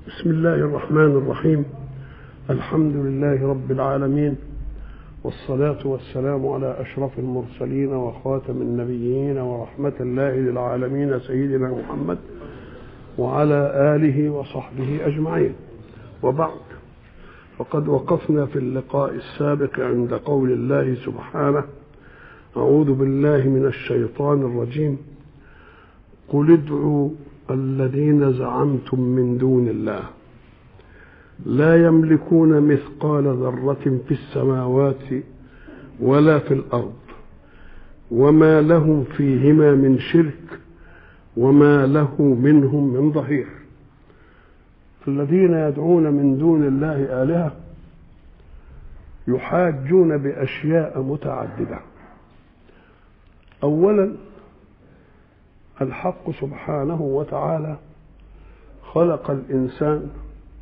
بسم الله الرحمن الرحيم الحمد لله رب العالمين والصلاة والسلام على أشرف المرسلين وخاتم النبيين ورحمة الله للعالمين سيدنا محمد وعلى آله وصحبه أجمعين وبعد فقد وقفنا في اللقاء السابق عند قول الله سبحانه أعوذ بالله من الشيطان الرجيم قل ادعوا الذين زعمتم من دون الله لا يملكون مثقال ذرة في السماوات ولا في الأرض وما لهم فيهما من شرك وما له منهم من ظهير الذين يدعون من دون الله آلهة يحاجون بأشياء متعددة أولا الحق سبحانه وتعالى خلق الإنسان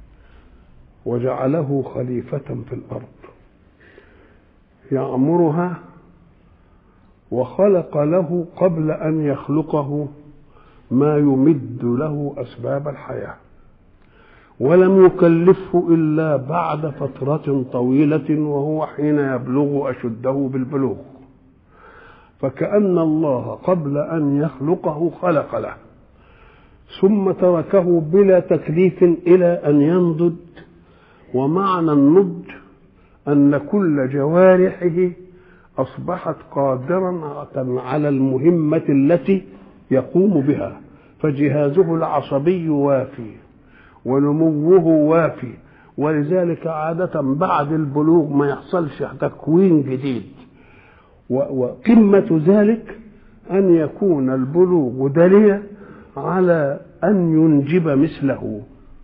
وجعله خليفة في الأرض يعمرها وخلق له قبل أن يخلقه ما يمد له أسباب الحياة ولم يكلفه إلا بعد فترة طويلة وهو حين يبلغ أشده بالبلوغ فكأن الله قبل أن يخلقه خلق له ثم تركه بلا تكليف إلى أن ينضج ومعنى النضج أن كل جوارحه أصبحت قادرا على المهمة التي يقوم بها فجهازه العصبي وافي ونموه وافي ولذلك عادة بعد البلوغ ما يحصلش تكوين جديد وقمة ذلك أن يكون البلوغ دليلا على أن ينجب مثله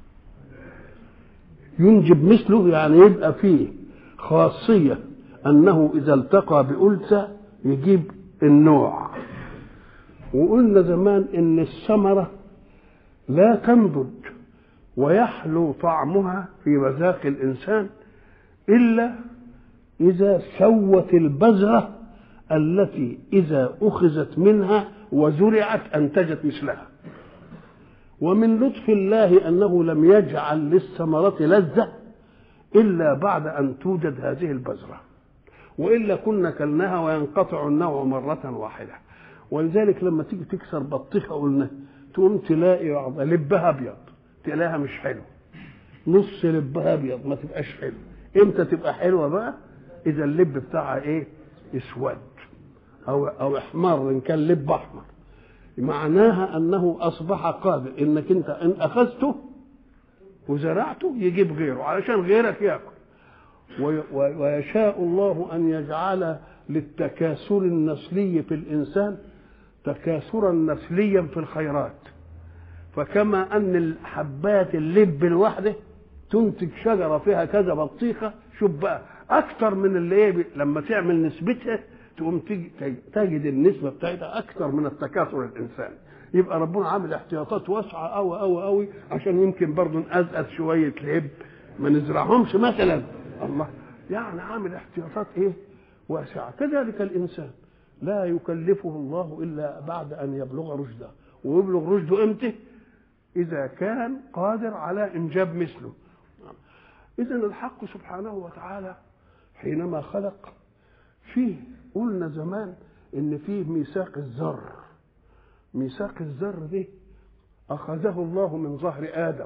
ينجب مثله يعني يبقى فيه خاصية أنه إذا التقى بأنثى يجيب النوع وقلنا زمان إن الثمرة لا تنضج ويحلو طعمها في مذاق الإنسان إلا إذا سوت البذرة التي إذا أخذت منها وزرعت أنتجت مثلها ومن لطف الله أنه لم يجعل للثمرة لذة إلا بعد أن توجد هذه البذرة وإلا كنا كلناها وينقطع النوع مرة واحدة ولذلك لما تيجي تكسر بطيخة قلنا تقوم تلاقي لبها أبيض تلاقيها مش حلو نص لبها أبيض ما تبقاش حلو امتى تبقى حلوة بقى إذا اللب بتاعها إيه اسود او او احمر ان كان لب احمر معناها انه اصبح قادر انك انت ان اخذته وزرعته يجيب غيره علشان غيرك ياكل ويشاء الله ان يجعل للتكاثر النسلي في الانسان تكاثرا نسليا في الخيرات فكما ان الحبات اللب الواحده تنتج شجره فيها كذا بطيخه شوف بقى اكتر من اللي ايه لما تعمل نسبتها تقوم تجد النسبه بتاعتها اكثر من التكاثر الانساني يبقى ربنا عامل احتياطات واسعه قوي قوي قوي عشان يمكن برضه نقزقز شويه لب ما نزرعهمش مثلا الله يعني عامل احتياطات ايه واسعه كذلك الانسان لا يكلفه الله الا بعد ان يبلغ رشده ويبلغ رشده امتى اذا كان قادر على انجاب مثله اذا الحق سبحانه وتعالى حينما خلق فيه قلنا زمان ان فيه ميثاق الذر ميثاق الذر ده اخذه الله من ظهر ادم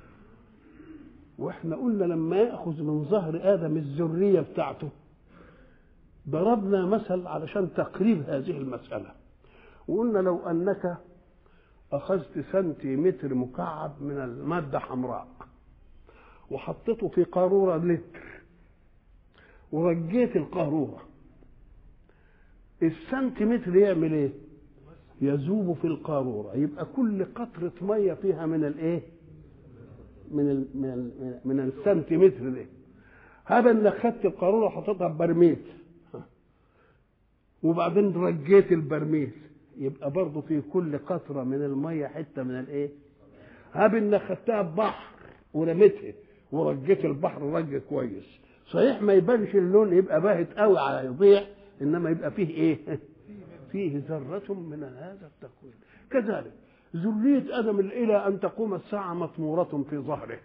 واحنا قلنا لما ياخذ من ظهر ادم الذريه بتاعته ضربنا مثل علشان تقريب هذه المساله وقلنا لو انك اخذت سنتيمتر مكعب من الماده حمراء وحطيته في قاروره لتر ورجيت القاروره السنتيمتر يعمل ايه يذوب في القاروره يبقى كل قطره ميه فيها من الايه من ال من ال من السنتيمتر ده هذا انك خدت القاروره وحطيتها في برميل وبعدين رجيت البرميل يبقى برضه في كل قطره من الميه حته من الايه هاب انك خدتها ببحر ورميتها ورجيت البحر رج كويس صحيح ما يبانش اللون يبقى باهت قوي على يضيع انما يبقى فيه ايه فيه ذرة من هذا التكوين كذلك ذرية آدم إلى أن تقوم الساعة مطمورة في ظهره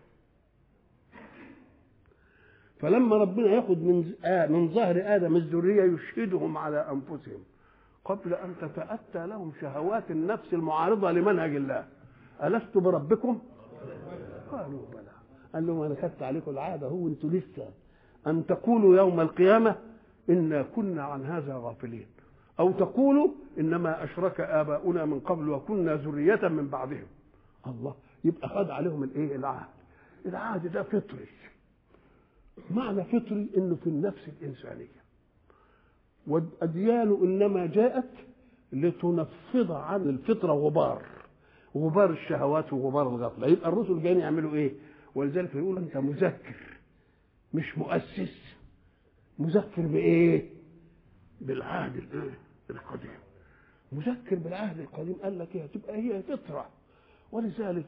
فلما ربنا ياخد من آه من ظهر آدم الذرية يشهدهم على أنفسهم قبل أن تتأتى لهم شهوات النفس المعارضة لمنهج الله ألست بربكم؟ قالوا بلى قال لهم أنا خدت عليكم العادة هو أنتوا لسه أن تقولوا يوم القيامة إنا كنا عن هذا غافلين أو تقولوا إنما أشرك آباؤنا من قبل وكنا ذرية من بعدهم الله يبقى خد عليهم الإيه العهد العهد ده فطري معنى فطري إنه في النفس الإنسانية والأديان إنما جاءت لتنفض عن الفطرة غبار غبار الشهوات وغبار الغفلة يبقى الرسل جايين يعملوا إيه ولذلك يقول أنت مذكر مش مؤسس مذكر بإيه بالعهد الإيه القديم مذكر بالعهد القديم قال لك ايه تبقى هي فطره ولذلك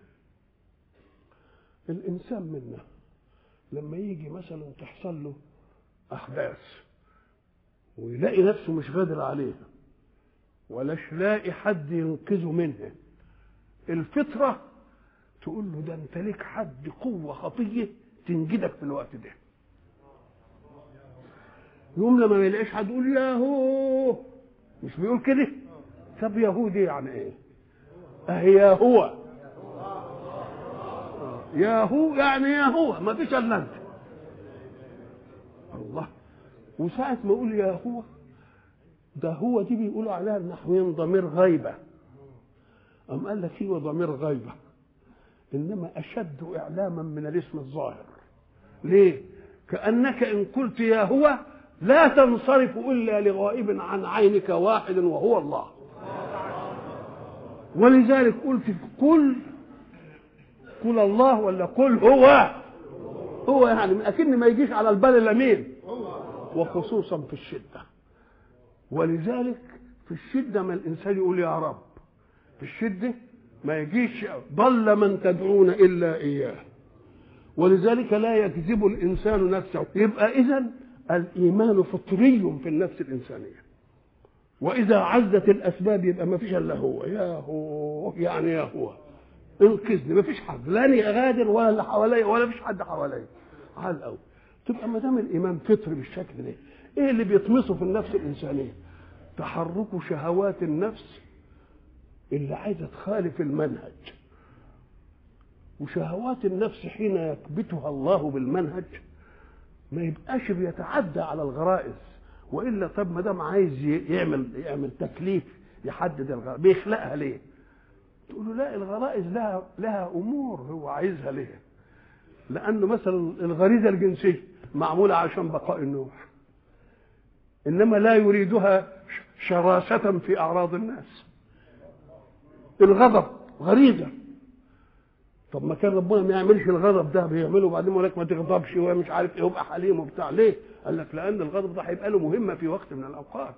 الانسان منا لما يجي مثلا تحصل له احداث ويلاقي نفسه مش قادر عليها ولاش لاقي حد ينقذه منها الفطره تقول له ده انت ليك حد قوه خطيه تنجدك في الوقت ده يوم لما ما يلاقيش حد يقول ياهو مش بيقول كده طب يهودي يعني ايه اهي هو يا هو يعني يا هو ما فيش الا انت الله وساعة ما يقول يا هو ده هو دي بيقولوا عليها النحويين ضمير غيبة أم قال لك هو ضمير غيبة إنما أشد إعلاما من الاسم الظاهر ليه؟ كأنك إن قلت يا هو لا تنصرف إلا لغائب عن عينك واحد وهو الله ولذلك قلت قل قل الله ولا قل هو هو يعني اكن ما يجيش على البال الا مين وخصوصا في الشده ولذلك في الشده ما الانسان يقول يا رب في الشده ما يجيش ضل من تدعون الا اياه ولذلك لا يكذب الانسان نفسه يبقى اذا الايمان فطري في النفس الانسانيه واذا عزت الاسباب يبقى ما فيش الا هو يا هو يعني يا هو انقذني ما فيش حد لا انا غادر ولا اللي حواليا ولا فيش حد حواليا على الاول تبقى ما دام الايمان فطري بالشكل ده ايه اللي بيطمسه في النفس الانسانيه تحرك شهوات النفس اللي عايزه تخالف المنهج وشهوات النفس حين يكبتها الله بالمنهج ما يبقاش بيتعدى على الغرائز والا طب ما دام عايز يعمل يعمل تكليف يحدد الغرائز بيخلقها ليه؟ تقول له لا الغرائز لها لها امور هو عايزها ليه؟ لانه مثلا الغريزه الجنسيه معموله عشان بقاء النوع انما لا يريدها شراسه في اعراض الناس الغضب غريزه طب ما كان ربنا ما يعملش الغضب ده بيعمله وبعدين يقول لك ما تغضبش ومش عارف ايه وابقى حليم وبتاع ليه؟ قال لك لان الغضب ده هيبقى له مهمه في وقت من الاوقات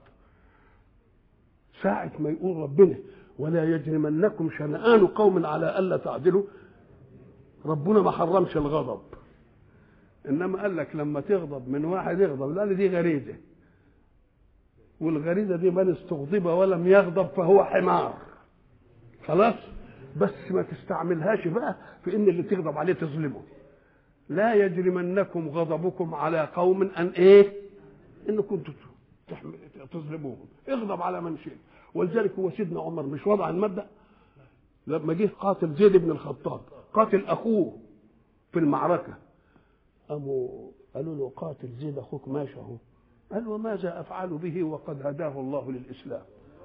ساعة ما يقول ربنا ولا يجرمنكم شنآن قوم على ألا تعدلوا ربنا ما حرمش الغضب إنما قال لك لما تغضب من واحد يغضب لأن دي غريزة والغريزة دي من استغضب ولم يغضب فهو حمار خلاص بس ما تستعملهاش بقى في ان اللي تغضب عليه تظلمه لا يجرمنكم غضبكم على قوم ان ايه انكم تظلموهم اغضب على من شئت ولذلك هو سيدنا عمر مش وضع المبدا لما جه قاتل زيد بن الخطاب قاتل اخوه في المعركه قاموا قالوا له قاتل زيد اخوك ماشي اهو قال وماذا افعل به وقد هداه الله للاسلام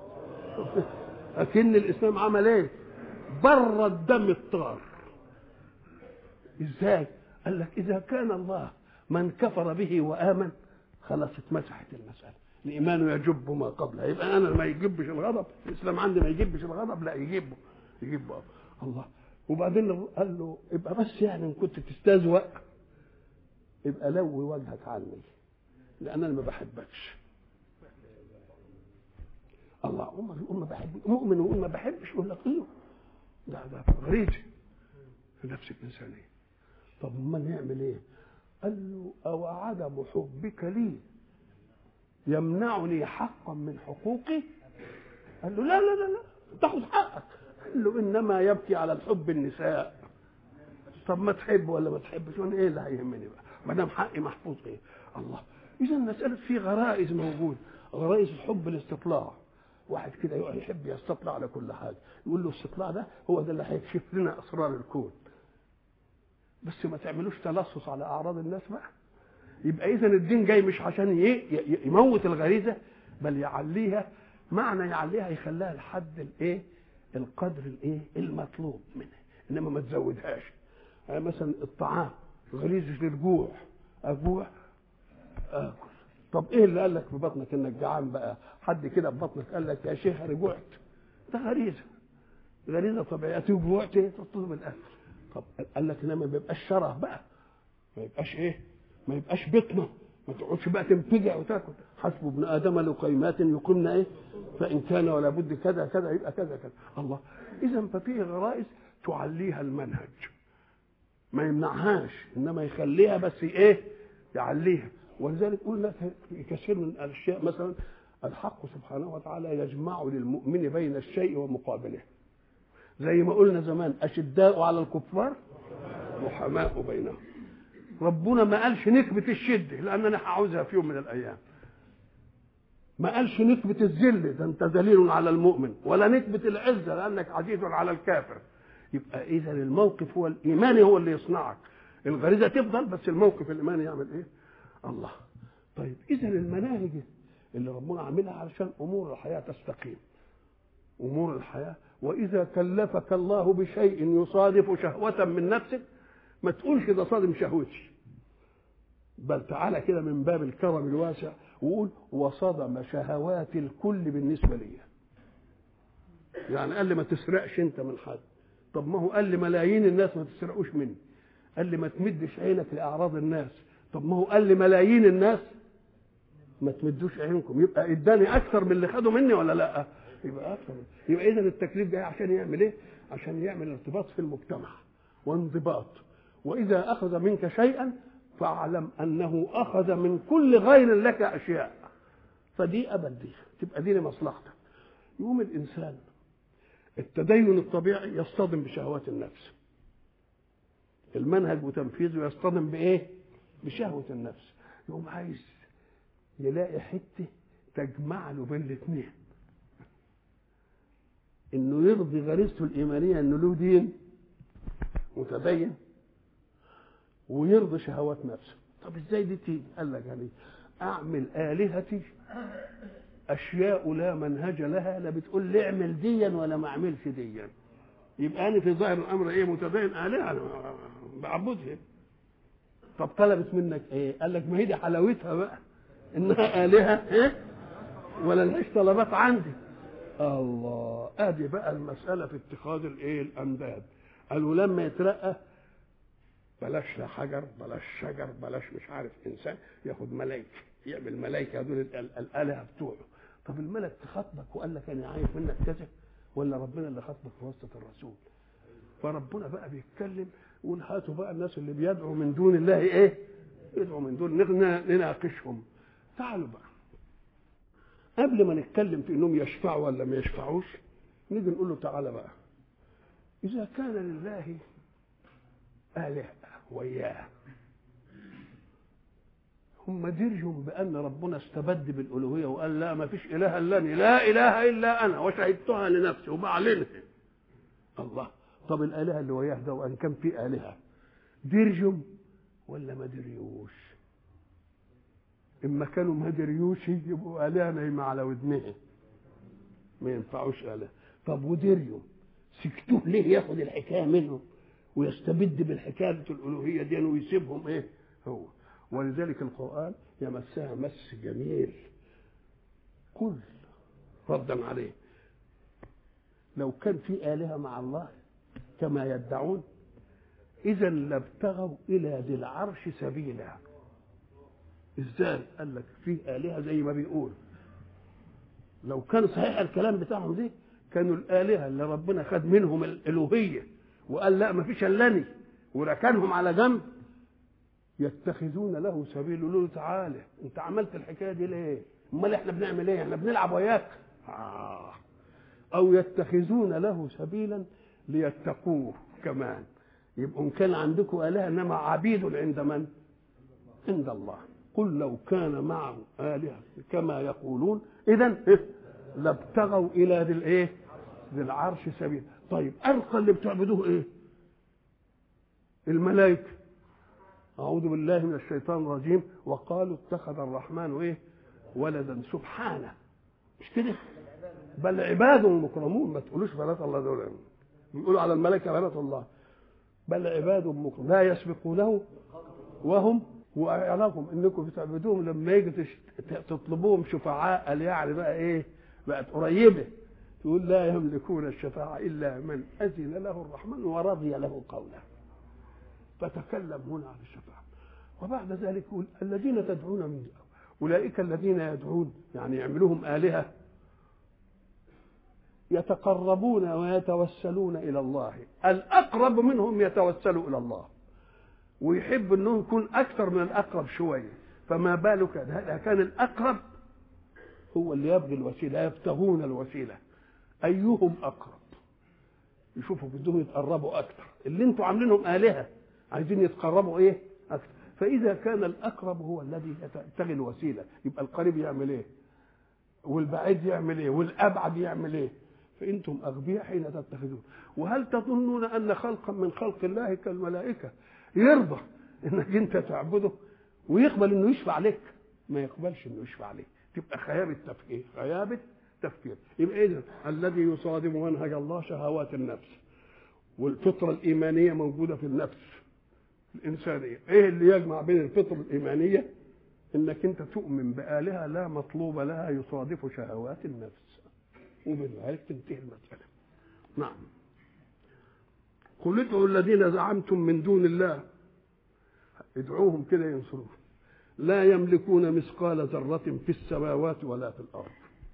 لكن الاسلام عمل ايه بر الدم الطار ازاي قال لك اذا كان الله من كفر به وامن خلاص اتمسحت المساله الايمان يجب ما قبله يبقى انا ما يجبش الغضب الاسلام عندي ما يجبش الغضب لا يجبه يجبه الله وبعدين قال له يبقى بس يعني ان كنت تستهزئ يبقى لوي وجهك عني لان انا ما بحبكش الله عمر يقول ما بحب مؤمن يقول ما بحبش يقول لك ايوه ده ده غريزه في نفس الانسانيه طب ما نعمل ايه؟ قال له او عدم حبك لي يمنعني حقا من حقوقي؟ قال له لا لا لا لا تاخذ حقك قال له انما يبكي على الحب النساء طب ما تحب ولا ما تحبش وانا ايه اللي هيهمني بقى ما دام حقي محفوظ ايه الله اذا مساله في غرائز موجود غرائز الحب الاستطلاع واحد كده يقعد يحب يستطلع على كل حاجه يقول له الاستطلاع ده هو ده اللي هيكشف لنا اسرار الكون بس ما تعملوش تلصص على اعراض الناس بقى يبقى اذا الدين جاي مش عشان يموت الغريزه بل يعليها معنى يعليها يخليها لحد الايه القدر الايه المطلوب منها انما ما تزودهاش يعني مثلا الطعام غريزه للجوع اجوع اكل طب ايه اللي قال لك في بطنك انك جعان بقى حد كده في بطنك قال لك يا شيخ انا جوعت ده غريزه غريزه طبيعيه جوعت تطلب الاكل طب قال لك انما ما يبقاش شره بقى ما يبقاش ايه ما يبقاش بطنه ما تقعدش بقى تنفجع وتاكل حسب ابن ادم لقيمات يقمن ايه فان كان ولا بد كذا كذا يبقى كذا كذا الله اذا ففيه غرائز تعليها المنهج ما يمنعهاش انما يخليها بس ايه يعليها ولذلك قلنا في كثير من الاشياء مثلا الحق سبحانه وتعالى يجمع للمؤمن بين الشيء ومقابله زي ما قلنا زمان اشداء على الكفار رحماء بينهم ربنا ما قالش نكبة الشدة لأن أنا هعوزها في يوم من الأيام ما قالش نكبة الذل ده أنت ذليل على المؤمن ولا نكبة العزة لأنك عزيز على الكافر يبقى إذا الموقف هو الإيماني هو اللي يصنعك الغريزة تفضل بس الموقف الإيماني يعمل إيه الله طيب إذا المناهج اللي ربنا عاملها علشان أمور الحياة تستقيم أمور الحياة وإذا كلفك الله بشيء يصادف شهوة من نفسك ما تقولش ده صادم شهوتي بل تعالى كده من باب الكرم الواسع وقول وصدم شهوات الكل بالنسبة لي يعني قال لي ما تسرقش انت من حد طب ما هو قال لي ملايين الناس ما تسرقوش مني قال لي ما تمدش عينك لاعراض الناس طب ما هو قال لي ملايين الناس ما تمدوش عينكم يبقى اداني اكثر من اللي خدوا مني ولا لا يبقى اكثر يبقى اذا التكليف جاي عشان يعمل ايه عشان يعمل ارتباط في المجتمع وانضباط واذا اخذ منك شيئا فاعلم انه اخذ من كل غير لك اشياء فدي ابد دي تبقى دي لمصلحتك يقوم الانسان التدين الطبيعي يصطدم بشهوات النفس المنهج وتنفيذه يصطدم بايه بشهوه النفس يقوم عايز يلاقي حته تجمع له بين الاثنين انه يرضي غريزته الايمانيه انه له دين متدين ويرضي شهوات نفسه طب ازاي دي تيجي قال لك يعني اعمل الهتي اشياء لا منهج لها لا بتقول لي اعمل ديا ولا ما اعملش ديا يبقى انا في ظاهر الامر ايه متدين الهه انا بعبدها طب طلبت منك ايه قال لك ما هي دي حلاوتها بقى انها الهه ايه ولا لهاش طلبات عندي الله ادي بقى المساله في اتخاذ الايه الانداد قالوا لما يترقى بلاش حجر بلاش شجر بلاش مش عارف انسان ياخد ملائكه يعمل ملائكه دول الالهه بتوعه طب الملك تخاطبك وقال لك انا عايز منك كذا ولا ربنا اللي خاطبك في واسطه الرسول فربنا بقى بيتكلم يقول هاتوا بقى الناس اللي بيدعوا من دون الله ايه يدعوا من دون نناقشهم تعالوا بقى قبل ما نتكلم في انهم يشفعوا ولا ما يشفعوش نيجي نقول له تعالى بقى اذا كان لله آلهة وياه هم درجهم بأن ربنا استبد بالألوهية وقال لا ما فيش إله إلا أني لا إله إلا أنا وشهدتها لنفسي وبعلنها الله طب الآلهة اللي وياه ده وأن كان في آلهة درجهم ولا ما دريوش إما كانوا ما دريوش يبقوا آلهة نايمة على ودنها ما ينفعوش آلهة طب ودريوا سكتوه ليه ياخد الحكاية منهم ويستبد بالحكايه الالوهيه دي ويسيبهم ايه هو ولذلك القران يمسها مس جميل كل ردا عليه لو كان في الهه مع الله كما يدعون اذا لابتغوا الى ذي العرش سبيلا ازاي قال لك في الهه زي ما بيقول لو كان صحيح الكلام بتاعهم دي كانوا الالهه اللي ربنا خد منهم الالوهيه وقال لا ما فيش الا وركنهم على جنب يتخذون له سبيل يقولوا له تعالى انت عملت الحكايه دي ليه؟ امال احنا بنعمل ايه؟ احنا بنلعب وياك آه. او يتخذون له سبيلا ليتقوه كمان يبقوا ان كان عندكم اله انما عبيد عند من عند الله قل لو كان معه الهه كما يقولون اذا لابتغوا الى ذي الايه ذي العرش سبيل طيب ارقى اللي بتعبدوه ايه الملائكه اعوذ بالله من الشيطان الرجيم وقالوا اتخذ الرحمن ايه ولدا سبحانه مش كده بل عباد مكرمون ما تقولوش بنات الله دول بيقولوا على الملائكه بنات الله بل عباد مكرمون لا يسبقونه وهم واعلمكم انكم بتعبدوهم لما يجي تطلبوهم شفعاء قال يعني بقى ايه بقت قريبه يقول لا يملكون الشفاعة إلا من أذن له الرحمن ورضي له قولا فتكلم هنا عن الشفاعة وبعد ذلك يقول الذين تدعون من أولئك الذين يدعون يعني يعملوهم آلهة يتقربون ويتوسلون إلى الله الأقرب منهم يتوسل إلى الله ويحب أنه يكون أكثر من الأقرب شوية فما بالك هذا كان الأقرب هو اللي يبغي الوسيلة يبتغون الوسيلة أيهم أقرب يشوفوا بدهم يتقربوا أكثر اللي انتوا عاملينهم آلهة عايزين يتقربوا إيه أكثر فإذا كان الأقرب هو الذي يبتغي الوسيلة يبقى القريب يعمل إيه والبعيد يعمل إيه والأبعد يعمل إيه فأنتم أغبياء حين تتخذون وهل تظنون أن خلقا من خلق الله كالملائكة يرضى انك انت تعبده ويقبل انه يشفع لك ما يقبلش انه يشفع لك تبقى خيابة تفكير خيابة تفكير يبقى اذا الذي يصادم منهج الله شهوات النفس والفطرة الإيمانية موجودة في النفس الإنسانية إيه اللي يجمع بين الفطرة الإيمانية إنك أنت تؤمن بآلهة لا مطلوب لها يصادف شهوات النفس وبذلك تنتهي المسألة نعم قل ادعوا الذين زعمتم من دون الله ادعوهم كده ينصروه لا يملكون مثقال ذرة في السماوات ولا في الأرض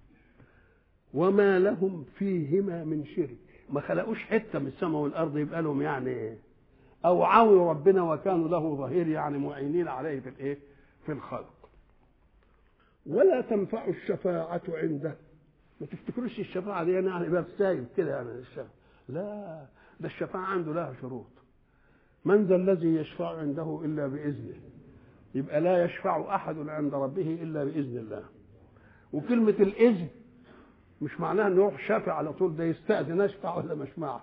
وما لهم فيهما من شرك ما خلقوش حتة من السماء والأرض يبقى لهم يعني أو عاونوا ربنا وكانوا له ظهير يعني معينين عليه في الإيه؟ في الخلق ولا تنفع الشفاعة عنده ما تفتكروش الشفاعة دي يعني باب سايب كده يعني الشفاعة لا ده الشفاعة عنده لها شروط من ذا الذي يشفع عنده إلا بإذنه يبقى لا يشفع أحد عند ربه إلا بإذن الله وكلمة الإذن مش معناها انه يروح شافع على طول ده يستأذن اشفع ولا ما اشفعش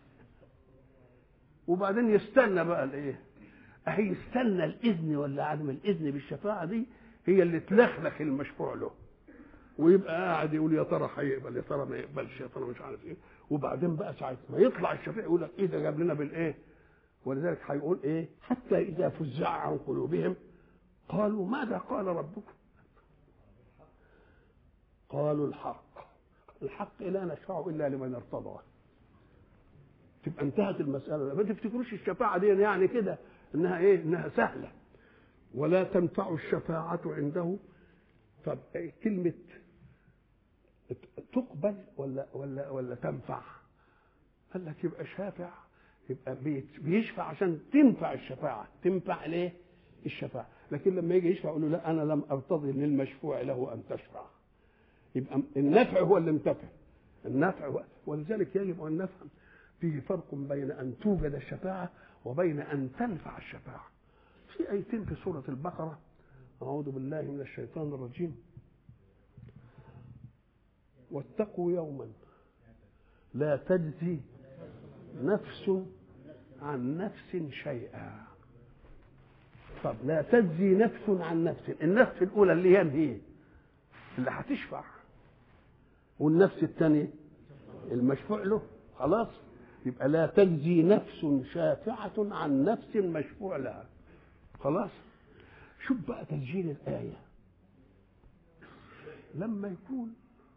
وبعدين يستنى بقى الايه اهي يستنى الاذن ولا عدم الاذن بالشفاعه دي هي اللي تلخلخ المشفوع له ويبقى قاعد يقول يا ترى هيقبل يا ترى ما يقبلش يا ترى مش عارف ايه وبعدين بقى ساعه ما يطلع الشفيع يقول لك ايه ده جاب لنا بالايه ولذلك هيقول ايه حتى اذا فزع عن قلوبهم قالوا ماذا قال ربكم قالوا الحق الحق لا نشفع الا لمن ارتضى تبقى انتهت المساله ما تفتكروش الشفاعه دي يعني كده انها ايه انها سهله ولا تنفع الشفاعه عنده فكلمه تقبل ولا ولا ولا تنفع قال لك يبقى شافع يبقى بيشفع عشان تنفع الشفاعه تنفع ليه الشفاعه لكن لما يجي يشفع يقول له لا انا لم ارتضي للمشفوع له ان تشفع يبقى النفع هو اللي انتفع النفع هو ولذلك يجب ان نفهم فيه فرق بين ان توجد الشفاعه وبين ان تنفع الشفاعه في ايتين في سوره البقره اعوذ بالله من الشيطان الرجيم واتقوا يوما لا تجزي نفس عن نفس شيئا طب لا تجزي نفس عن نفس النفس الاولى اللي هي هي اللي هتشفع والنفس الثانيه المشفوع له خلاص يبقى لا تجزي نفس شافعة عن نفس مشفوع لها خلاص شوف بقى تسجيل الآية لما يكون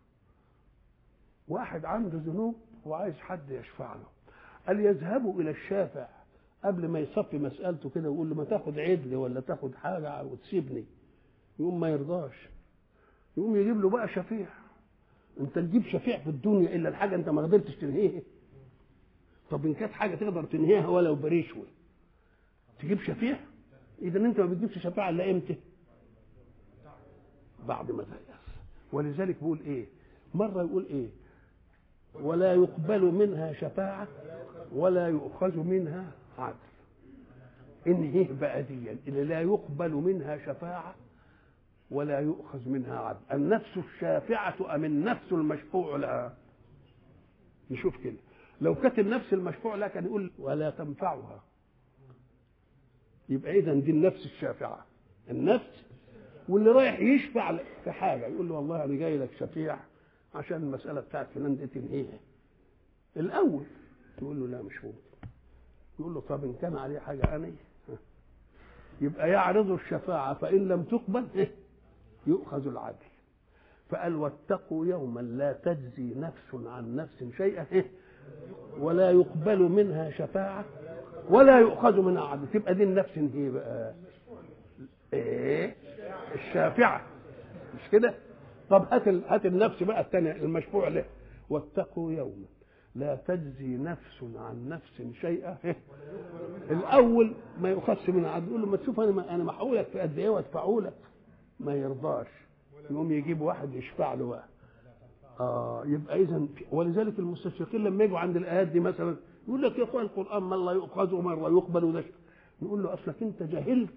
واحد عنده ذنوب وعايز حد يشفع له قال يذهبوا إلى الشافع قبل ما يصفي مسألته كده ويقول له ما تاخد عدل ولا تاخد حاجة وتسيبني يقوم ما يرضاش يقوم يجيب له بقى شفيع انت تجيب شفيع في الدنيا الا الحاجه انت ما قدرتش تنهيها طب ان كانت حاجه تقدر تنهيها ولو بريشوه تجيب شفيع اذا انت ما بتجيبش شفاعه الا امتى بعد ما تيأس ولذلك بيقول ايه مره يقول ايه ولا يقبل منها شفاعة ولا يؤخذ منها عدل انهيه بقى دي اللي لا يقبل منها شفاعة ولا يؤخذ منها عدل النفس الشافعة أم النفس المشفوع لها نشوف كده لو كانت النفس المشفوع لها كان يقول ولا تنفعها يبقى اذا دي النفس الشافعة النفس واللي رايح يشفع في حاجة يقول له والله أنا جاي لك شفيع عشان المسألة بتاعت فلان دي تنهيها الأول تقول له لا مش ممكن يقول له طب إن كان عليه حاجة أنا يبقى يعرض الشفاعة فإن لم تقبل يؤخذ العدل فقال واتقوا يوما لا تجزي نفس عن نفس شيئا ولا يقبل منها شفاعة ولا يؤخذ منها عدل تبقى دي النفس هي بقى ايه الشافعة مش كده طب هات هات النفس بقى الثانية المشفوع له واتقوا يوما لا تجزي نفس عن نفس شيئا الاول ما يؤخذش من عدل يقول له ما تشوف انا انا محولك في قد ايه وادفعه لك ما يرضاش يقوم يجيب واحد يشفع له بقى اه يبقى اذا ولذلك المستشرقين لما يجوا عند الايات دي مثلا يقول لك يا اخوان القران ما لا يؤخذ وما لا يقبل وده نقول له اصلك انت جهلت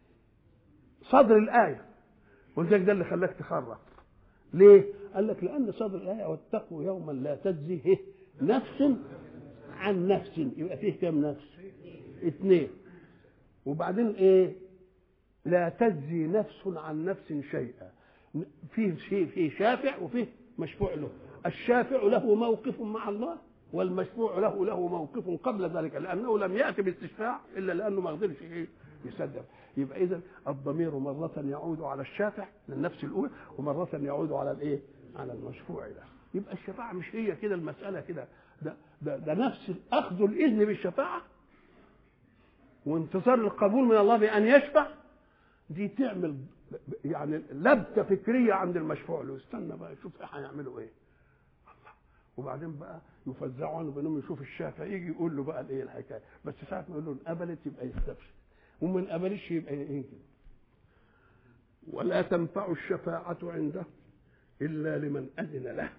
صدر الايه ولذلك ده اللي خلاك تخرف ليه؟ قال لك لان صدر الايه واتقوا يوما لا تجزي نفس عن نفس يبقى فيه كام نفس؟ اثنين وبعدين ايه؟ لا تجزي نفس عن نفس شيئا فيه شيء فيه شافع وفيه مشفوع له الشافع له موقف مع الله والمشفوع له له موقف قبل ذلك لانه لم ياتي باستشفاع الا لانه ما قدرش ايه يصدق يبقى اذا الضمير مره يعود على الشافع للنفس الاولى ومره يعود على الايه على المشفوع له يبقى الشفاعه مش هي كده المساله كده ده, ده ده نفس اخذ الاذن بالشفاعه وانتظار القبول من الله بان يشفع دي تعمل يعني لبكه فكريه عند المشفوع له استنى بقى يشوف ايه هيعملوا ايه الله وبعدين بقى يفزعوا عنه بانهم يشوف الشافع يجي يقول له بقى الايه الحكايه بس ساعه ما يقول له ان قبلت يبقى يستبشر ومن قبلش يبقى ايه كده ولا تنفع الشفاعة عنده إلا لمن أذن له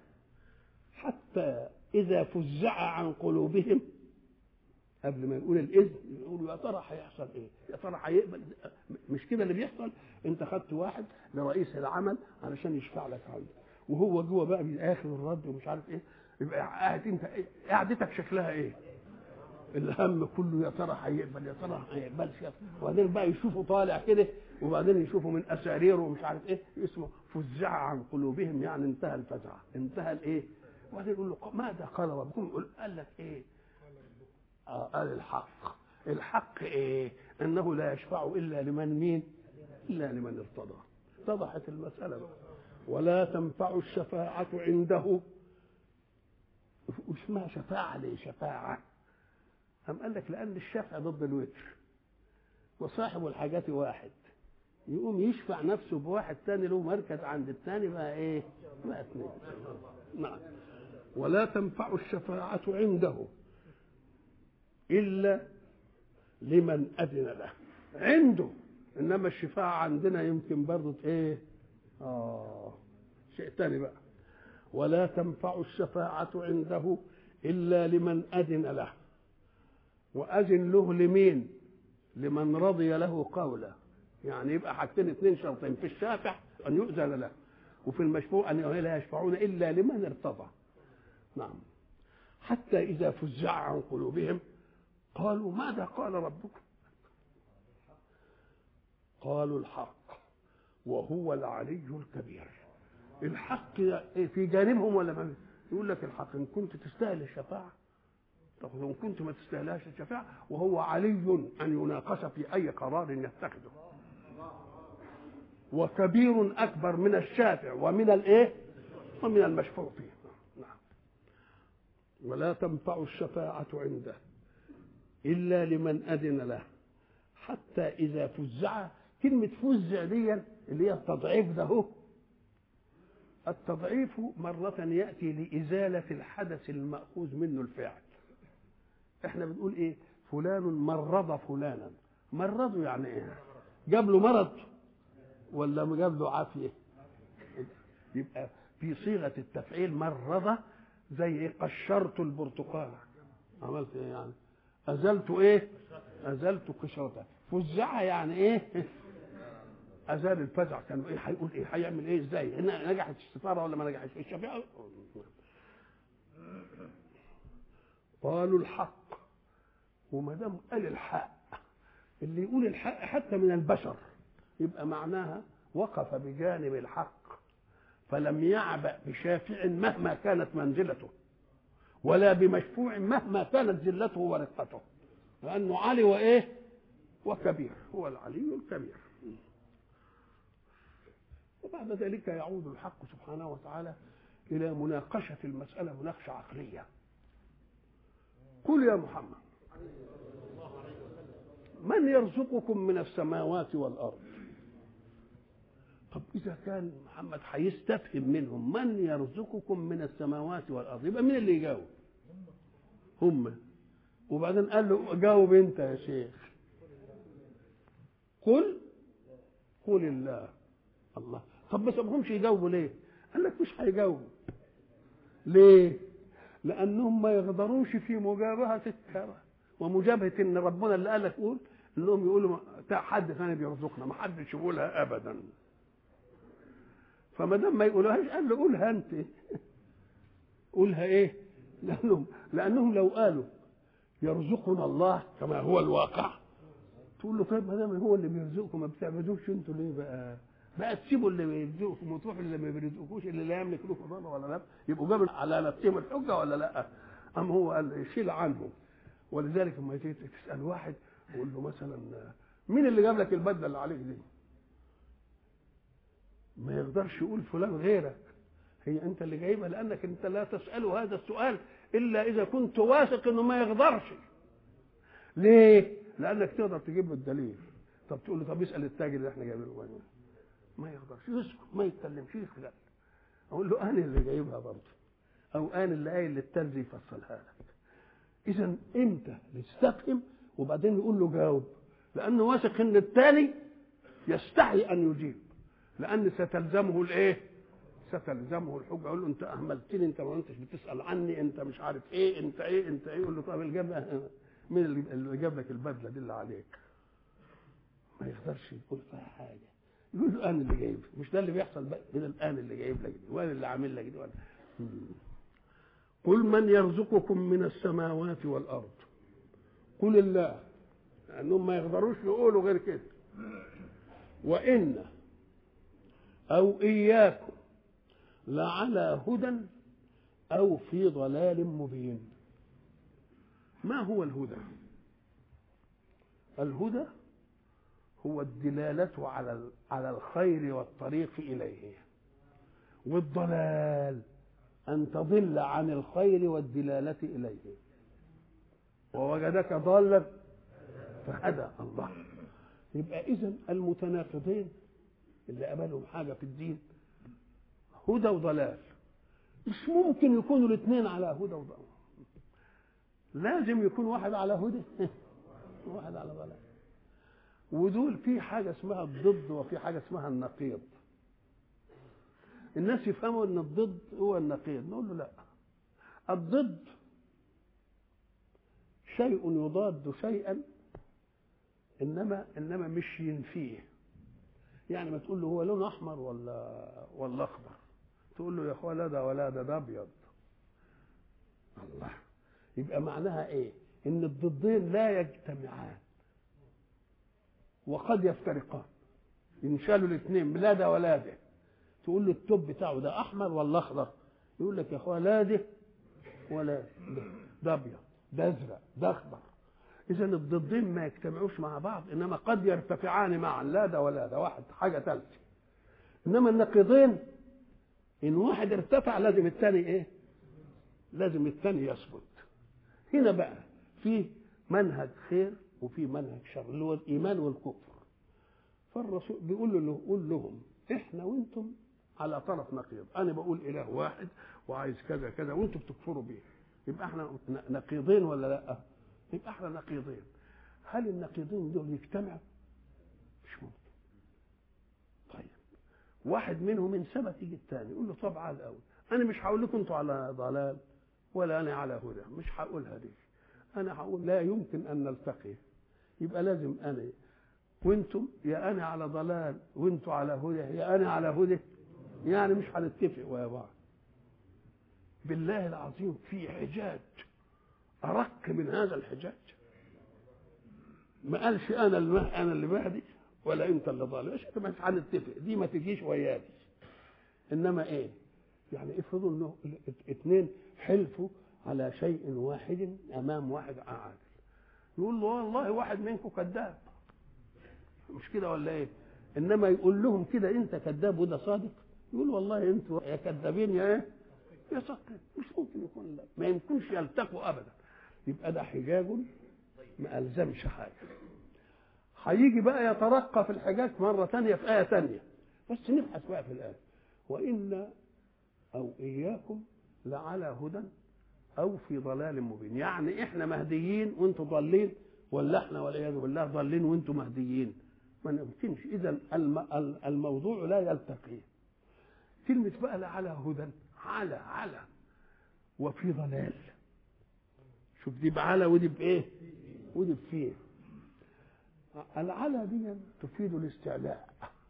حتى إذا فزع عن قلوبهم قبل ما يقول الإذن يقول يا ترى هيحصل إيه؟ يا ترى هيقبل مش كده اللي بيحصل؟ أنت خدت واحد لرئيس العمل علشان يشفع لك عنده وهو جوه بقى بياخد الرد ومش عارف إيه يبقى قاعد أنت إيه؟ قعدتك شكلها إيه؟ الهم كله يا ترى هيقبل يا ترى ما هيقبلش وبعدين بقى يشوفوا طالع كده وبعدين يشوفوا من اساريره ومش عارف ايه اسمه فزع عن قلوبهم يعني انتهى الفزع انتهى الايه وبعدين يقول له ماذا قال ربكم يقول قال لك ايه آه قال الحق الحق ايه انه لا يشفع الا لمن مين الا لمن ارتضى اتضحت المساله بقى ولا تنفع الشفاعه عنده واسمها شفاعه ليه شفاعه أم قال لك لأن الشفع ضد الوتر وصاحب الحاجات واحد يقوم يشفع نفسه بواحد تاني له مركز عند الثاني بقى ايه؟ بقى اثنين نعم ولا تنفع الشفاعة عنده إلا لمن أذن له عنده إنما الشفاعة عندنا يمكن برضه إيه؟ آه شيء تاني بقى ولا تنفع الشفاعة عنده إلا لمن أذن له وأذن له لمين لمن رضي له قوله يعني يبقى حاجتين اثنين شرطين في الشافع أن يؤذن له وفي المشفوع أن لا يشفعون إلا لمن ارتضى نعم حتى إذا فزع عن قلوبهم قالوا ماذا قال ربكم قالوا الحق وهو العلي الكبير الحق في جانبهم ولا ما يقول لك الحق ان كنت تستاهل الشفاعه طب ان كنت ما تستاهلهاش الشفاعه وهو علي ان يناقش في اي قرار يتخذه وكبير اكبر من الشافع ومن الايه ومن المشفوع فيه نعم ولا تنفع الشفاعه عنده الا لمن اذن له حتى اذا فزع كلمه فزع دي اللي هي التضعيف ده هو التضعيف مرة يأتي لإزالة الحدث المأخوذ منه الفعل احنا بنقول ايه فلان مرض فلانا مرضه يعني ايه جاب له مرض ولا جاب له عافيه يبقى في صيغه التفعيل مرض زي ايه قشرت البرتقال عملت ايه يعني ازلت ايه ازلت قشرتها فزعها يعني ايه ازال الفزع كان ايه هيقول ايه هيعمل ايه ازاي هنا نجحت السفاره ولا ما نجحتش الشفيعه قالوا الحق وما دام قال الحق اللي يقول الحق حتى من البشر يبقى معناها وقف بجانب الحق فلم يعبأ بشافع مهما كانت منزلته ولا بمشفوع مهما كانت ذلته ورقته لأنه علي وإيه وكبير هو العلي الكبير وبعد ذلك يعود الحق سبحانه وتعالى إلى مناقشة المسألة مناقشة عقلية قل يا محمد من يرزقكم من السماوات والأرض طب إذا كان محمد هيستفهم منهم من يرزقكم من السماوات والأرض يبقى مين اللي يجاوب هم وبعدين قال له جاوب أنت يا شيخ قل قل الله الله طب ما سابهمش يجاوبوا ليه قال لك مش هيجاوبوا ليه لانهم ما يقدروش في مجابهه الترى ومجابهه ان ربنا اللي قال لك قول انهم يقولوا حد ثاني بيرزقنا ما حدش يقولها ابدا فما دام ما يقولوهاش قال له قولها انت قولها ايه لانهم لانهم لو قالوا يرزقنا الله كما هو الواقع تقول له طيب ما دام هو اللي بيرزقكم ما بتعبدوش انتوا ليه بقى بقى تسيبوا اللي بيرزقكم وتروحوا اللي ما بيرزقكوش اللي لا يملك لكم ضر ولا لا يبقوا جابوا على نفسهم الحجه ولا لا أم هو قال شيل عنهم ولذلك لما تيجي تسال واحد يقول له مثلا مين اللي جاب لك البدله اللي عليك دي؟ ما يقدرش يقول فلان غيرك هي انت اللي جايبها لانك انت لا تساله هذا السؤال الا اذا كنت واثق انه ما يقدرش ليه؟ لانك تقدر تجيب له الدليل طب تقول له طب اسال التاجر اللي احنا جايبينه ما يقدرش يسكت ما يتكلمش يخلق اقول له انا اللي جايبها برضه او انا اللي قايل للترزي يفصلها لك اذا انت تستفهم وبعدين يقول له جاوب لانه واثق ان الثاني يستحي ان يجيب لان ستلزمه الايه ستلزمه الحجه يقول له انت اهملتني انت ما انتش بتسال عني انت مش عارف ايه انت ايه انت ايه يقول له طب الجاب مين اللي جاب لك البدله دي اللي عليك ما يقدرش يقول فيها حاجه يقول له انا اللي جايب مش ده اللي بيحصل بقى من الان اللي جايب لك دي وانا اللي عامل لك دي وانا قل من يرزقكم من السماوات والارض قل الله لانهم ما يقدروش يقولوا غير كده وان او اياكم لعلى هدى او في ضلال مبين ما هو الهدى الهدى هو الدلالة على على الخير والطريق إليه والضلال أن تضل عن الخير والدلالة إليه ووجدك ضالا فهدى الله يبقى إذا المتناقضين اللي قبلهم حاجة في الدين هدى وضلال مش ممكن يكونوا الاثنين على هدى وضلال لازم يكون واحد على هدى وواحد على ضلال ودول في حاجه اسمها الضد وفي حاجه اسمها النقيض الناس يفهموا ان الضد هو النقيض نقول له لا الضد شيء يضاد شيئا انما انما مش ينفيه يعني ما تقول له هو لون احمر ولا ولا اخضر تقول له يا اخويا لا ده ولا ده ده ابيض الله يبقى معناها ايه ان الضدين لا يجتمعان وقد يفترقان ينشالوا الاثنين لا ده ولا ده تقول له التوب بتاعه ده احمر ولا اخضر يقول لك يا اخويا لا ده ولا ده ده ابيض ده ازرق ده اخضر اذا الضدين ما يجتمعوش مع بعض انما قد يرتفعان معا لا ده ولا ده واحد حاجه ثالثه انما النقيضين ان واحد ارتفع لازم الثاني ايه لازم الثاني يثبت هنا بقى في منهج خير وفي منهج شر اللي هو الايمان والكفر فالرسول بيقول له قول لهم احنا وانتم على طرف نقيض انا بقول اله واحد وعايز كذا كذا وانتم بتكفروا بيه يبقى احنا نقيضين ولا لا يبقى احنا نقيضين هل النقيضين دول يجتمعوا مش ممكن طيب واحد منهم انثبت يجي الثاني يقول له طب على الاول انا مش هقول لكم انتوا على ضلال ولا انا على هدى مش هقولها دي انا هقول لا يمكن ان نلتقي يبقى لازم انا وانتم يا انا على ضلال وانتم على هدى يا انا على هدى يعني مش هنتفق ويا بعض بالله العظيم في حجاج ارق من هذا الحجاج ما قالش انا اللي انا اللي بهدي ولا انت اللي ضال مش مش هنتفق دي ما تجيش وياي انما ايه يعني افرضوا انه اثنين حلفوا على شيء واحد امام واحد عادل يقول له والله واحد منكم كذاب مش كده ولا ايه انما يقول لهم كده انت كذاب وده صادق يقول والله انتوا يا كذابين يا ايه يا صادقين مش ممكن يكون لا ما يمكنش يلتقوا ابدا يبقى ده حجاج ما الزمش حاجه هيجي بقى يترقى في الحجاج مرة تانية في آية تانية بس نبحث بقى في الآية وإن أو إياكم لعلى هدى أو في ضلال مبين يعني إحنا مهديين وأنتم ضالين ولا إحنا والعياذ بالله ضالين وأنتم مهديين ما يمكنش إذا الموضوع لا يلتقي كلمة بقى لعلى هدى على على وفي ضلال شوف دي بعلى ودي بإيه ودي بفيه العلى دي تفيد الاستعلاء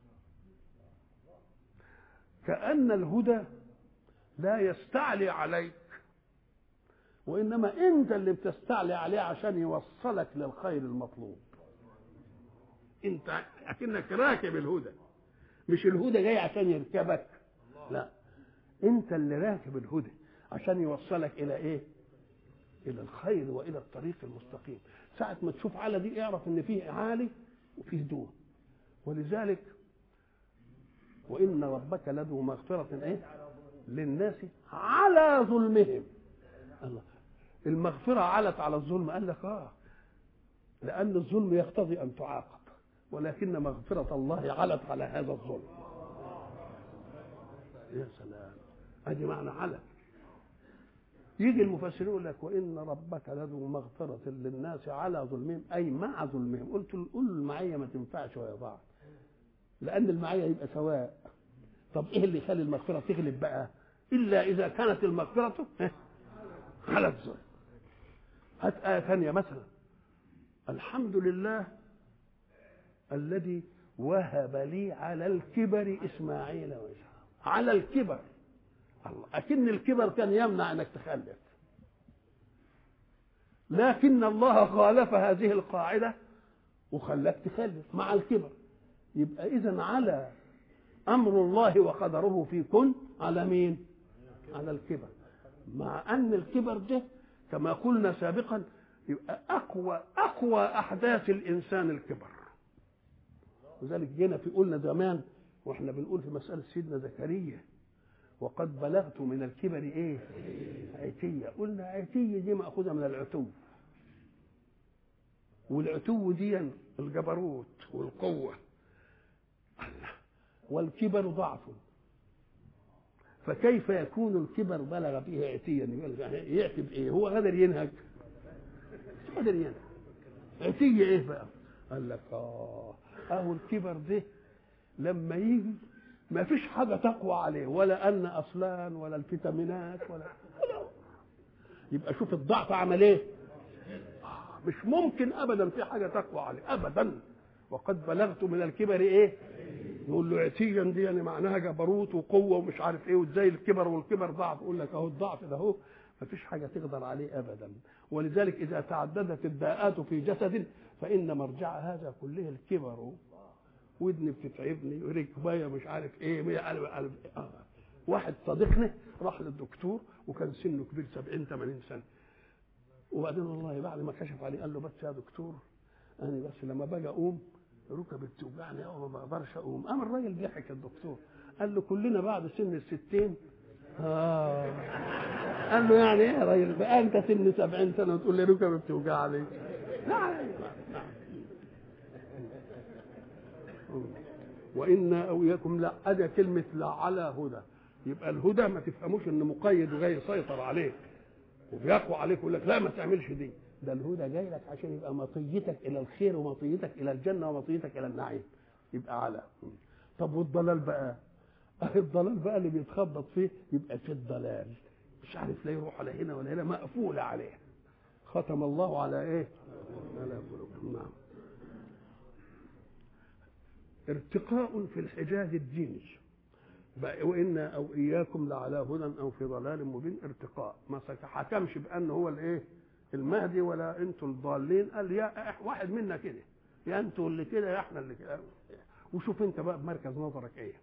كأن الهدى لا يستعلي عليك وإنما أنت اللي بتستعلي عليه عشان يوصلك للخير المطلوب أنت أكنك راكب الهدى مش الهدى جاي عشان يركبك لا أنت اللي راكب الهدى عشان يوصلك إلى إيه؟ الى الخير والى الطريق المستقيم ساعه ما تشوف على دي اعرف ان فيه عالي وفيه دون ولذلك وان ربك لذو مغفره ايه للناس على ظلمهم الله المغفره علت على الظلم قال لك اه لان الظلم يقتضي ان تعاقب ولكن مغفره الله علت على هذا الظلم يا سلام ادي معنى علت يجي المفسرين يقول لك وان ربك لذو مغفره للناس على ظلمهم اي مع ظلمهم قلت قول المعيه ما تنفعش ويا بعض لان المعيه يبقى سواء طب ايه اللي يخلي المغفره تغلب بقى الا اذا كانت المغفره على الظلم هات ايه ثانيه مثلا الحمد لله الذي وهب لي على الكبر اسماعيل واسحاق على الكبر الله أكن الكبر كان يمنع أنك تخلف لكن الله خالف هذه القاعدة وخلاك تخلف مع الكبر يبقى إذا على أمر الله وقدره في كن على مين؟ على الكبر مع أن الكبر ده كما قلنا سابقا يبقى أقوى أقوى أحداث الإنسان الكبر وذلك جينا في قلنا زمان واحنا بنقول في مسألة سيدنا زكريا وقد بلغت من الكبر ايه عتية قلنا عتية دي مأخوذة من العتو والعتو دي الجبروت والقوة الله والكبر ضعف فكيف يكون الكبر بلغ به عتيا يأتي بإيه هو قادر ينهج قادر ينهج عتية إيه بقى قال لك آه أهو الكبر ده لما يجي ما فيش حاجة تقوى عليه ولا أن أصلان ولا الفيتامينات ولا, ولا يبقى شوف الضعف عمل إيه آه مش ممكن أبدا في حاجة تقوى عليه أبدا وقد بلغت من الكبر إيه يقول له عتيا دي يعني معناها جبروت وقوة ومش عارف إيه وإزاي الكبر والكبر ضعف يقول لك أهو الضعف ده أهو ما فيش حاجة تقدر عليه أبدا ولذلك إذا تعددت الداءات في جسد فإن مرجع هذا كله الكبر ودني بتتعبني ركباية مش عارف ايه مية ألف ألف آه. واحد صديقنا راح للدكتور وكان سنه كبير 70 80 سنه وبعدين والله بعد ما كشف عليه قال له بس يا دكتور انا بس لما باجي اقوم ركبي بتوجعني او ما بقدرش اقوم قام الراجل ضحك الدكتور قال له كلنا بعد سن الستين آه. قال له يعني ايه يا راجل بقى انت سن 70 سنه وتقول لي ركبي بتوجعني نعم نعم وإنا أو إياكم لا أدى كلمة لا على هدى يبقى الهدى ما تفهموش إنه مقيد وجاي يسيطر عليك وبيقوى عليك ويقول لك لا ما تعملش دي ده الهدى جاي لك عشان يبقى مطيتك إلى الخير ومطيتك إلى الجنة ومطيتك إلى النعيم يبقى على طب والضلال بقى الضلال بقى اللي بيتخبط فيه يبقى في الضلال مش عارف لا يروح على هنا ولا هنا مقفولة عليه ختم الله على ايه على قلوبهم نعم ارتقاء في الحجاز الديني وإنا أو إياكم لعلى هدى أو في ضلال مبين ارتقاء ما حكمش بأنه هو الإيه المهدي ولا أنتوا الضالين قال يا واحد منا كده يا أنتوا اللي كده يا إحنا اللي كده وشوف أنت بقى بمركز نظرك إيه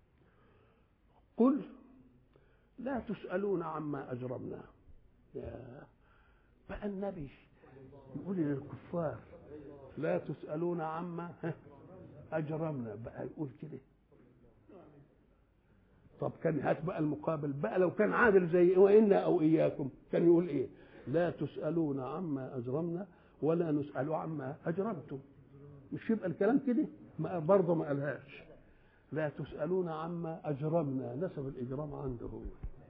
قل لا تسألون عما أجرمنا يا بقى النبي يقول للكفار لا تسألون عما أجرمنا بقى يقول كده طب كان هات بقى المقابل بقى لو كان عادل زي وإنا أو إياكم كان يقول إيه لا تسألون عما أجرمنا ولا نسأل عما أجرمتم مش يبقى الكلام كده ما برضه ما قالهاش لا تسألون عما أجرمنا نسب الإجرام عنده هو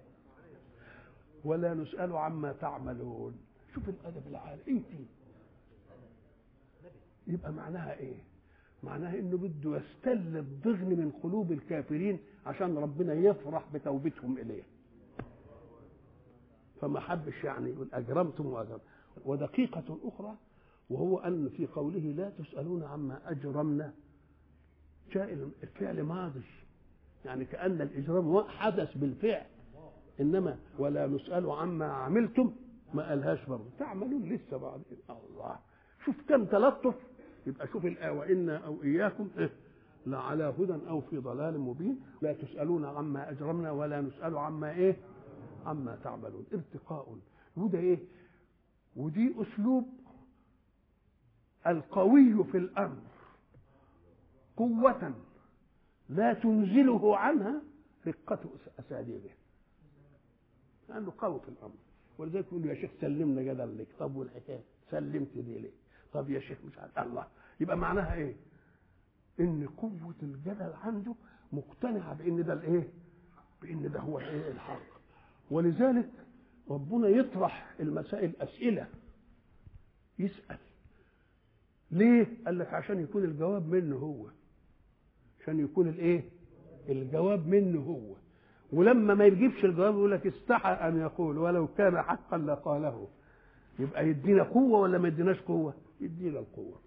ولا نسأل عما تعملون شوف الأدب العالي أنت يبقى معناها إيه معناها انه بده يستل الضغن من قلوب الكافرين عشان ربنا يفرح بتوبتهم اليه فما حبش يعني يقول اجرمتم واجرم ودقيقة أخرى وهو أن في قوله لا تسألون عما أجرمنا جاء الفعل ماضي يعني كأن الإجرام حدث بالفعل إنما ولا نسأل عما عملتم ما قالهاش برضه تعملون لسه بعدين الله شوف كم تلطف يبقى شوف الآية وإنا أو إياكم إيه؟ لعلى هدى أو في ضلال مبين لا تسألون عما أجرمنا ولا نسأل عما إيه عما تعملون ارتقاء وده إيه ودي أسلوب القوي في الأمر قوة لا تنزله عنها رقة أساليبه لأنه قوي في الأمر ولذلك يقول يا شيخ سلمنا جدل لك طب والحكاية سلمت دي ليه طب يا شيخ مش عارف الله يبقى معناها ايه ان قوة الجدل عنده مقتنعة بان ده الايه بان ده هو الايه الحق ولذلك ربنا يطرح المسائل اسئلة يسأل ليه قال لك عشان يكون الجواب منه هو عشان يكون الايه الجواب منه هو ولما ما يجيبش الجواب يقول لك استحى ان يقول ولو كان حقا لقاله يبقى يدينا قوة ولا ما يديناش قوة يدينا القوة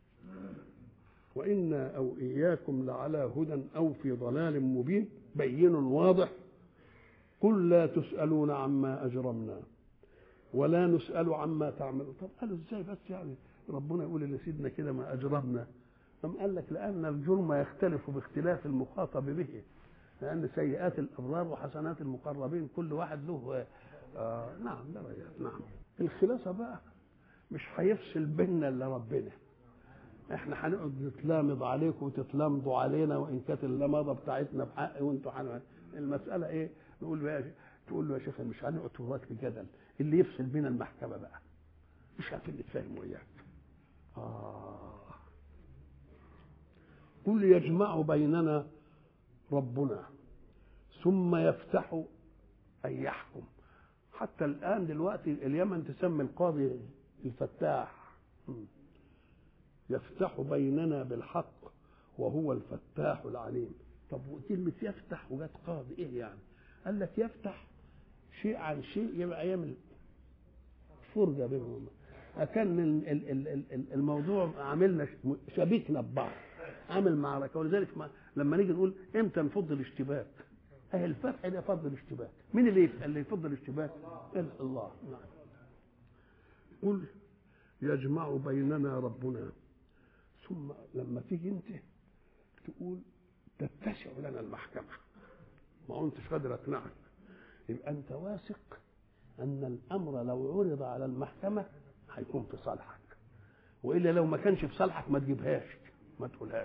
وإنا أو إياكم لعلى هدى أو في ضلال مبين بين واضح قل لا تسألون عما أجرمنا ولا نسأل عما تعملون طب قالوا ازاي بس يعني ربنا يقول لسيدنا كده ما أجرمنا أم قال لك لأن الجرم يختلف باختلاف المخاطب به لأن سيئات الأبرار وحسنات المقربين كل واحد له آه نعم درجات نعم الخلاصة بقى مش هيفصل بيننا الا ربنا احنا هنقعد نتلامض عليكم وتتلامضوا علينا وان كانت اللمضه بتاعتنا بحق وانتوا حن... المساله ايه نقول له يا تقول له يا شيخ مش هنقعد وراك بجدل اللي يفصل بينا المحكمه بقى مش عارفين نتفاهم وياك اه قل يجمع بيننا ربنا ثم يفتح ان يحكم حتى الان دلوقتي اليمن تسمي القاضي الفتاح يفتح بيننا بالحق وهو الفتاح العليم طب وكلمة يفتح وجت قاضي ايه يعني قال لك يفتح شيء عن شيء يبقى يعمل فرجة بينهم كان الموضوع عاملنا شبكنا ببعض عامل معركة ولذلك ما لما نيجي نقول امتى نفض الاشتباك اهي الفتح ده فض الاشتباك مين اللي اللي يفض الاشتباك الله نعم قل يجمع بيننا ربنا ثم لما تيجي انت تقول تتسع لنا المحكمة ما انتش قادر اقنعك يبقى انت واثق ان الامر لو عرض على المحكمة هيكون في صالحك والا لو ما كانش في صالحك ما تجيبهاش ما تقولهاش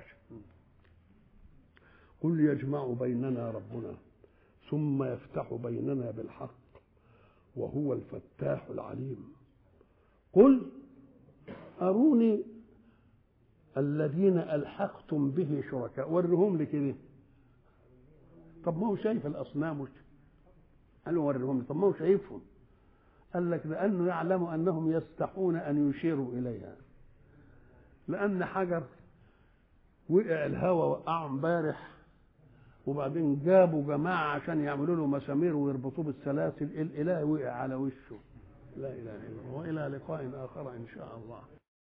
قل يجمع بيننا ربنا ثم يفتح بيننا بالحق وهو الفتاح العليم قل أروني الذين ألحقتم به شركاء ورهم لي كده طب ما هو شايف الأصنام مش قالوا ورهم لي طب ما هو شايفهم قال لك لأنه يعلم أنهم يستحون أن يشيروا إليها لأن حجر وقع الهوى وقعه امبارح وبعدين جابوا جماعة عشان يعملوا له مسامير ويربطوه بالسلاسل الإله وقع على وشه لا إله إلا الله وإلى لقاء آخر إن شاء الله